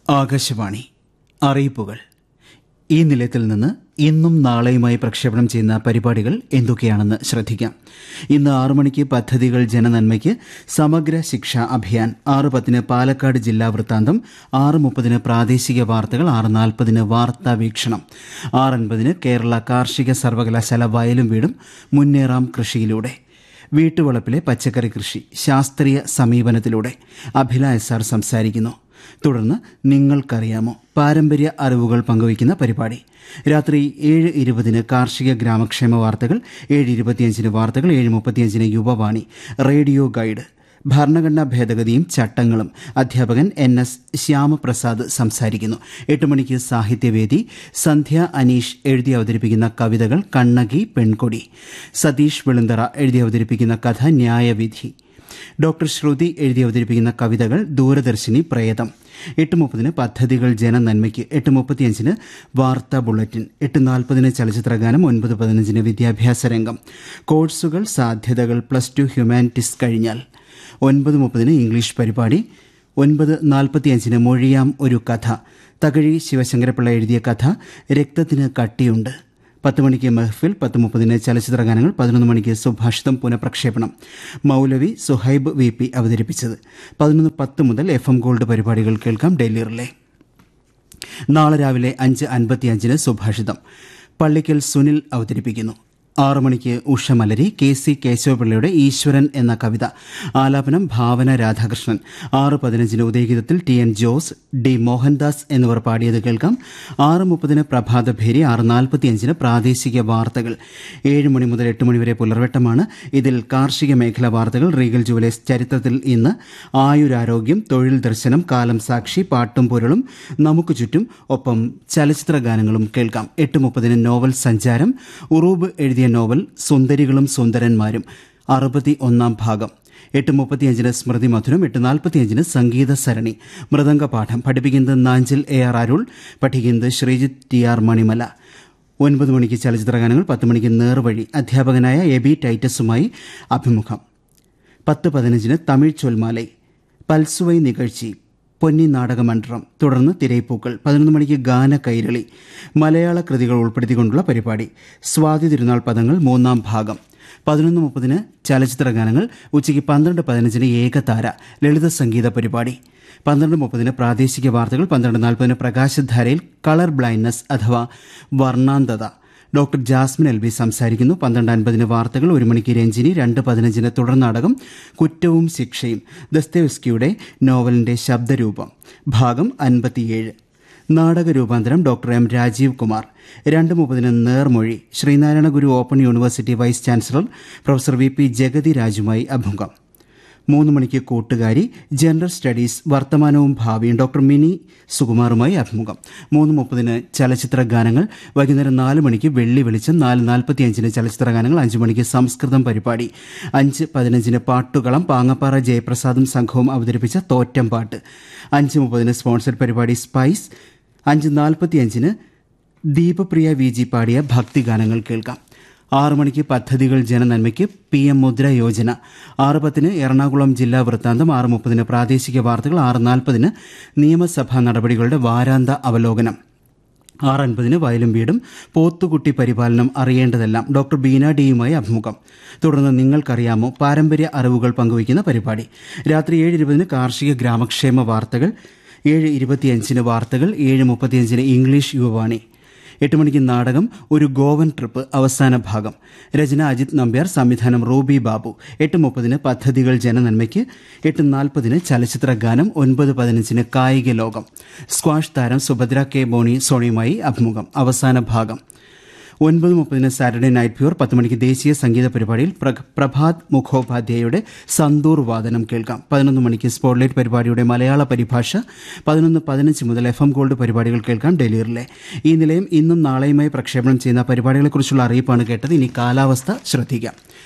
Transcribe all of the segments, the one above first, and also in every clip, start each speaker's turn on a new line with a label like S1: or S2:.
S1: ആകാശവാണി അറിയിപ്പുകൾ ഈ നിലയത്തിൽ നിന്ന് ഇന്നും നാളെയുമായി പ്രക്ഷേപണം ചെയ്യുന്ന പരിപാടികൾ എന്തൊക്കെയാണെന്ന് ശ്രദ്ധിക്കാം ഇന്ന് ആറു മണിക്ക് പദ്ധതികൾ ജനനന്മയ്ക്ക് സമഗ്ര ശിക്ഷ അഭിയാൻ ആറ് പത്തിന് പാലക്കാട് ജില്ലാ വൃത്താന്തം ആറ് മുപ്പതിന് പ്രാദേശിക വാർത്തകൾ ആറ് നാൽപ്പതിന് വാർത്താ വീക്ഷണം ആറ് അൻപതിന് കേരള കാർഷിക സർവകലാശാല വയലും വീടും മുന്നേറാം കൃഷിയിലൂടെ വീട്ടുവളപ്പിലെ പച്ചക്കറി കൃഷി ശാസ്ത്രീയ സമീപനത്തിലൂടെ അഭില എസ് ആർ സംസാരിക്കുന്നു തുടർന്ന് നിങ്ങൾക്കറിയാമോ പാരമ്പര്യ അറിവുകൾ പങ്കുവയ്ക്കുന്ന പരിപാടി രാത്രി ഏഴ് ഇരുപതിന് കാർഷിക ഗ്രാമക്ഷേമ വാർത്തകൾ ഏഴ് ഇരുപത്തിയഞ്ചിന് വാർത്തകൾ ഏഴ് മുപ്പത്തിയഞ്ചിന് യുവവാണി റേഡിയോ ഗൈഡ് ഭരണഘടനാ ഭേദഗതിയും ചട്ടങ്ങളും അധ്യാപകൻ എൻ എസ് ശ്യാമപ്രസാദ് സംസാരിക്കുന്നു എട്ട് മണിക്ക് സാഹിത്യവേദി സന്ധ്യ അനീഷ് എഴുതി അവതരിപ്പിക്കുന്ന കവിതകൾ കണ്ണകി പെൺകൊടി സതീഷ് വെളുന്തറ എഴുതി അവതരിപ്പിക്കുന്ന കഥ ന്യായവിധി ഡോക്ടർ ശ്രുതി എഴുതി അവതരിപ്പിക്കുന്ന കവിതകൾ ദൂരദർശിനി പ്രേതം എട്ട് മുപ്പതിന് പദ്ധതികൾ ജനനന്മയ്ക്ക് എട്ട് മുപ്പത്തിയഞ്ചിന് വാർത്താ ബുള്ളറ്റിൻ എട്ട് നാൽപ്പതിന് ചലച്ചിത്രഗാനം ഒൻപത് പതിനഞ്ചിന് വിദ്യാഭ്യാസ രംഗം കോഴ്സുകൾ സാധ്യതകൾ പ്ലസ് ടു ഹ്യൂമാനിറ്റീസ് കഴിഞ്ഞാൽ ഒൻപത് മുപ്പതിന് ഇംഗ്ലീഷ് പരിപാടി ഒൻപത് നാൽപ്പത്തിയഞ്ചിന് മൊഴിയാം ഒരു കഥ തകഴി ശിവശങ്കരപിള്ള എഴുതിയ കഥ രക്തത്തിന് കട്ടിയുണ്ട് പത്ത് മണിക്ക് മെഹ്ഫിൽ പത്ത് മുപ്പതിന് ചലച്ചിത്ര ഗാനങ്ങൾ പതിനൊന്ന് മണിക്ക് സുഭാഷിതം പുനഃപ്രക്ഷേപണം മൗലവി സുഹൈബ് വി പി അവതരിപ്പിച്ചത് പതിനൊന്ന് പത്ത് മുതൽ എഫ് എം ഗോൾഡ് പരിപാടികൾ കേൾക്കാം ഡൽഹി റിലേ നാളെ രാവിലെ അഞ്ച് അൻപത്തിയഞ്ചിന് സുഭാഷിതം പള്ളിക്കൽ സുനിൽ അവതരിപ്പിക്കുന്നു ആറു മണിക്ക് ഉഷമലരി കെ സി കേശവപിള്ളയുടെ ഈശ്വരൻ എന്ന കവിത ആലാപനം ഭാവന രാധാകൃഷ്ണൻ ആറ് പതിനഞ്ചിന് ഉദയഗീതത്തിൽ ടി എൻ ജോസ് ഡി മോഹൻദാസ് എന്നിവർ പാടിയത് കേൾക്കാം ആറ് മുപ്പതിന് പ്രഭാതഭേരി ആറ് നാൽപ്പത്തിയഞ്ചിന് പ്രാദേശിക വാർത്തകൾ ഏഴ് മണി മുതൽ എട്ട് മണി വരെ പുലർവട്ടമാണ് ഇതിൽ കാർഷിക മേഖലാ വാർത്തകൾ റീഗൽ ജുവലേഴ്സ് ചരിത്രത്തിൽ ഇന്ന് ആയുരാരോഗ്യം തൊഴിൽ ദർശനം കാലം സാക്ഷി പാട്ടും പൊരുളും നമുക്ക് ചുറ്റും ഒപ്പം ചലച്ചിത്ര ഗാനങ്ങളും കേൾക്കാം എട്ട് മുപ്പതിന് നോവൽ സഞ്ചാരം ഉറൂബ് എഴുതിയ നോവൽ സുന്ദരികളും സുന്ദരന്മാരും അറുപത്തി ഒന്നാം ഭാഗം എട്ട് മുപ്പത്തിയഞ്ചിന് സ്മൃതി മധുരം എട്ട് നാൽപ്പത്തിയഞ്ചിന് സംഗീത സരണി മൃദംഗ പാഠം പഠിപ്പിക്കുന്നത് നാഞ്ചിൽ എ ആർ അരുൾ പഠിക്കുന്നത് ശ്രീജിത്ത് ടി ആർ മണിമല ഒൻപത് മണിക്ക് ചലച്ചിത്ര ഗാനങ്ങൾ പത്ത് മണിക്ക് നേർവഴി അധ്യാപകനായ എ ബി ടൈറ്റസുമായി അഭിമുഖം പത്ത് പതിനഞ്ചിന് തമിഴ് ചൊൽമാലൈ പൽസുവൈ നികഴ്ചി പൊന്നി നാടകമണ്ഡലം തുടർന്ന് തിരയിപ്പൂക്കൾ പതിനൊന്ന് മണിക്ക് ഗാന കൈരളി മലയാള കൃതികൾ ഉൾപ്പെടുത്തിക്കൊണ്ടുള്ള പരിപാടി സ്വാതി തിരുനാൾ പദങ്ങൾ മൂന്നാം ഭാഗം പതിനൊന്ന് മുപ്പതിന് ചലച്ചിത്ര ഗാനങ്ങൾ ഉച്ചയ്ക്ക് പന്ത്രണ്ട് പതിനഞ്ചിന് ഏകതാര ലളിത സംഗീത പരിപാടി പന്ത്രണ്ട് മുപ്പതിന് പ്രാദേശിക വാർത്തകൾ പന്ത്രണ്ട് നാൽപ്പതിന് പ്രകാശധാരയിൽ കളർ ബ്ലൈൻഡ്നസ് അഥവാ വർണ്ണാന്തത ഡോക്ടർ ജാസ്മിൻ എൽ ബി സംസാരിക്കുന്നു പന്ത്രണ്ട് അൻപതിന് വാർത്തകൾ ഒരു മണിക്ക് രഞ്ജിനി രണ്ട് പതിനഞ്ചിന് തുടർനാടകം കുറ്റവും ശിക്ഷയും ദസ്തേവ്സ്കിയുടെ നോവലിന്റെ ശബ്ദരൂപം ഭാഗം അൻപത്തിയേഴ് നാടക രൂപാന്തരം ഡോക്ടർ എം രാജീവ് കുമാർ രണ്ട് മുപ്പതിന് Nermozhi Sreenarayana Guru open university vice chancellor professor V P Jagathi രാജുമായി അഭിമുഖം മൂന്ന് മണിക്ക് കൂട്ടുകാരി ജനറൽ സ്റ്റഡീസ് വർത്തമാനവും ഭാവിയും ഡോക്ടർ മിനി സുകുമാറുമായി അഭിമുഖം മൂന്ന് മുപ്പതിന് ചലച്ചിത്ര ഗാനങ്ങൾ വൈകുന്നേരം നാല് മണിക്ക് വെള്ളി വെളിച്ചം നാല് നാൽപ്പത്തിയഞ്ചിന് ചലച്ചിത്ര ഗാനങ്ങൾ അഞ്ച് മണിക്ക് സംസ്കൃതം പരിപാടി അഞ്ച് പതിനഞ്ചിന് പാട്ടുകളം പാങ്ങപ്പാറ ജയപ്രസാദും സംഘവും അവതരിപ്പിച്ച തോറ്റം പാട്ട് അഞ്ച് മുപ്പതിന് സ്പോൺസർഡ് പരിപാടി സ്പൈസ് അഞ്ച് നാൽപ്പത്തിയഞ്ചിന് ദീപപ്രിയ വി ജി പാടിയ ഭക്തിഗാനങ്ങൾ കേൾക്കാം ആറു മണിക്ക് പദ്ധതികൾ ജനനന്മയ്ക്ക് പി എം മുദ്ര യോജന ആറ് പത്തിന് എറണാകുളം ജില്ലാ വൃത്താന്തം ആറ് മുപ്പതിന് പ്രാദേശിക വാർത്തകൾ ആറ് നാൽപ്പതിന് നിയമസഭാ നടപടികളുടെ വാരാന്ത അവലോകനം ആറ് അൻപതിന് വയലും വീടും പോത്തുകുട്ടി പരിപാലനം അറിയേണ്ടതെല്ലാം ഡോക്ടർ ബീന ഡിയുമായി അഭിമുഖം തുടർന്ന് നിങ്ങൾക്കറിയാമോ പാരമ്പര്യ അറിവുകൾ പങ്കുവയ്ക്കുന്ന പരിപാടി രാത്രി ഏഴ് ഇരുപതിന് കാർഷിക ഗ്രാമക്ഷേമ വാർത്തകൾ ഏഴ് ഇരുപത്തിയഞ്ചിന് വാർത്തകൾ ഏഴ് മുപ്പത്തിയഞ്ചിന് ഇംഗ്ലീഷ് യുവവാണി എട്ട് മണിക്ക് നാടകം ഒരു ഗോവൻ ട്രിപ്പ് അവസാന ഭാഗം രചന അജിത് നമ്പ്യാർ സംവിധാനം റൂബി ബാബു എട്ട് മുപ്പതിന് പദ്ധതികൾ ജനനന്മയ്ക്ക് എട്ട് നാൽപ്പതിന് ചലച്ചിത്ര ഗാനം ഒൻപത് പതിനഞ്ചിന് കായിക ലോകം സ്ക്വാഷ് താരം സുഭദ്ര കെ ബോണി സോണിയുമായി അഭിമുഖം അവസാന ഭാഗം ഒൻപത് മുപ്പതിന് സാറ്റർഡേ നൈറ്റ് പ്യൂർ പത്ത് മണിക്ക് ദേശീയ സംഗീത പരിപാടിയിൽ പ്ര- പ്രഭാത് മുഖോപാധ്യായയുടെ സന്തൂർ വാദനം കേൾക്കാം പതിനൊന്ന് മണിക്ക് സ്പോട്ട്ലൈറ്റ് പരിപാടിയുടെ മലയാള പരിഭാഷ പതിനൊന്ന് പതിനഞ്ച് മുതൽ എഫ് എം ഗോൾഡ് പരിപാടികൾ കേൾക്കാം ഡൽഹിയിലെ ഈ നിലയം ഇന്നും നാളെയുമായി പ്രക്ഷേപണം ചെയ്യുന്ന പരിപാടികളെക്കുറിച്ചുള്ള അറിയിപ്പാണ് കേട്ടത് ഇനി കാലാവസ്ഥ ശ്രദ്ധിക്കാം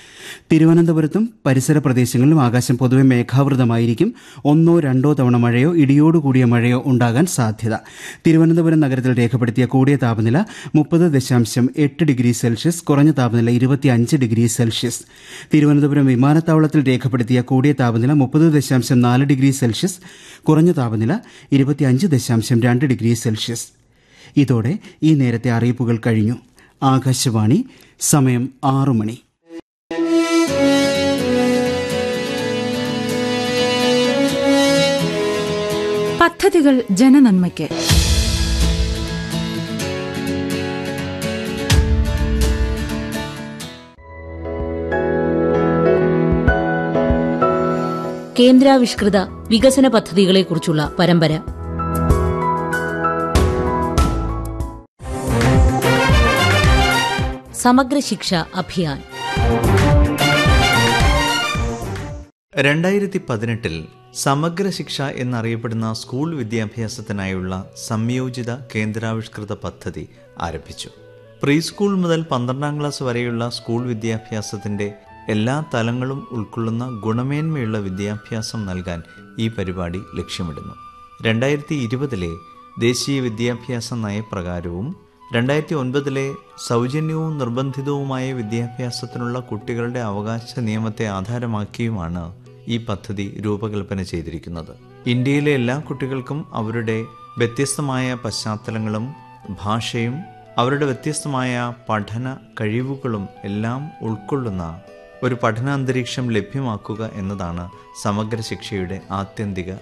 S1: തിരുവനന്തപുരത്തും പരിസര പ്രദേശങ്ങളിലും ആകാശം പൊതുവെ മേഘാവൃതമായിരിക്കും ഒന്നോ രണ്ടോ തവണ മഴയോ ഇടിയോടുകൂടിയ മഴയോ ഉണ്ടാകാൻ സാധ്യത തിരുവനന്തപുരം നഗരത്തിൽ രേഖപ്പെടുത്തിയ കൂടിയ താപനില മുപ്പത് ദശാംശം എട്ട് ഡിഗ്രി സെൽഷ്യസ് കുറഞ്ഞ താപനില ഇരുപത്തിയഞ്ച് ഡിഗ്രി സെൽഷ്യസ് തിരുവനന്തപുരം വിമാനത്താവളത്തിൽ രേഖപ്പെടുത്തിയ കൂടിയ താപനില മുപ്പത് ദശാംശം നാല് ഡിഗ്രി സെൽഷ്യസ് കുറഞ്ഞ താപനില ഇരുപത്തിയഞ്ച് ദശാംശം രണ്ട് ഡിഗ്രി സെൽഷ്യസ് ഇതോടെ ഈ നേരത്തെ അറിയിപ്പുകൾ കഴിഞ്ഞു ആകാശവാണി സമയം ആറു മണി
S2: പദ്ധതികൾ ജനനന്മയ്ക്ക്
S3: കേന്ദ്രാവിഷ്കൃത വികസന പദ്ധതികളെക്കുറിച്ചുള്ള പരമ്പര സമഗ്ര ശിക്ഷ അഭിയാൻ
S4: രണ്ടായിരത്തി പതിനെട്ടിൽ സമഗ്ര ശിക്ഷ എന്നറിയപ്പെടുന്ന സ്കൂൾ വിദ്യാഭ്യാസത്തിനായുള്ള സംയോജിത കേന്ദ്രാവിഷ്കൃത പദ്ധതി ആരംഭിച്ചു പ്രീ സ്കൂൾ മുതൽ പന്ത്രണ്ടാം ക്ലാസ് വരെയുള്ള സ്കൂൾ വിദ്യാഭ്യാസത്തിന്റെ എല്ലാ തലങ്ങളും ഉൾക്കൊള്ളുന്ന ഗുണമേന്മയുള്ള വിദ്യാഭ്യാസം നൽകാൻ ഈ പരിപാടി ലക്ഷ്യമിടുന്നു രണ്ടായിരത്തി ഇരുപതിലെ ദേശീയ വിദ്യാഭ്യാസ നയപ്രകാരവും രണ്ടായിരത്തി ഒൻപതിലെ സൗജന്യവും നിർബന്ധിതവുമായ വിദ്യാഭ്യാസത്തിനുള്ള കുട്ടികളുടെ അവകാശ നിയമത്തെ ആധാരമാക്കിയുമാണ് ഈ പദ്ധതി രൂപകൽപ്പന ചെയ്തിരിക്കുന്നത് ഇന്ത്യയിലെ എല്ലാ കുട്ടികൾക്കും അവരുടെ വ്യത്യസ്തമായ പശ്ചാത്തലങ്ങളും ഭാഷയും അവരുടെ വ്യത്യസ്തമായ പഠന കഴിവുകളും എല്ലാം ഉൾക്കൊള്ളുന്ന ഒരു പഠനാന്തരീക്ഷം ലഭ്യമാക്കുക എന്നതാണ് സമഗ്ര ശിക്ഷയുടെ ആത്യന്തിക